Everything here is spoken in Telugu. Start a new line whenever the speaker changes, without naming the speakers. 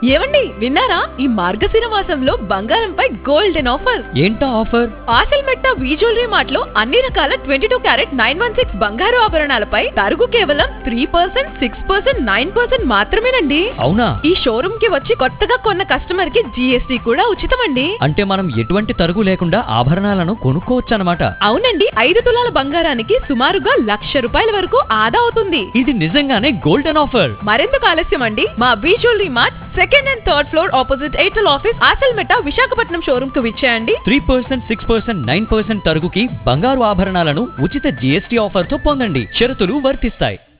ఏమండి విన్నారా ఈ మార్గశిర మాసంలో బంగారంపై గోల్డెన్ ఆఫర్
ఏంటా offer
Asilmetta V jewellery mart లో అన్ని రకాల twenty two carat nine one six బంగారు ఆభరణాలపై తరుగు కేవలం three percent six percent nine percent మాత్రమేనండి
అవునా
ఈ షోరూమ్ కి వచ్చి కొత్తగా కొన్న కస్టమర్ కి జీఎస్టీ కూడా ఉచితమండి
అంటే మనం ఎటువంటి తరుగు లేకుండా ఆభరణాలను కొనుక్కోవచ్చనమాట
అవునండి ఐదు తులాల బంగారానికి సుమారుగా లక్ష రూపాయల వరకు ఆదా అవుతుంది
ఇది నిజంగానే గోల్డెన్ ఆఫర్
మరెందుకు ఆలస్యం అండి మా B jewellery mart second and third floor opposite Airtel office Asilmetta Visakhapatnam showroom కు విచ్చేయండి
three percent six percent nine percent తరుగుకి బంగారు ఆభరణాలను ఉచిత జీఎస్టీ ఆఫర్ తో పొందండి షరతులు వర్తిస్తాయి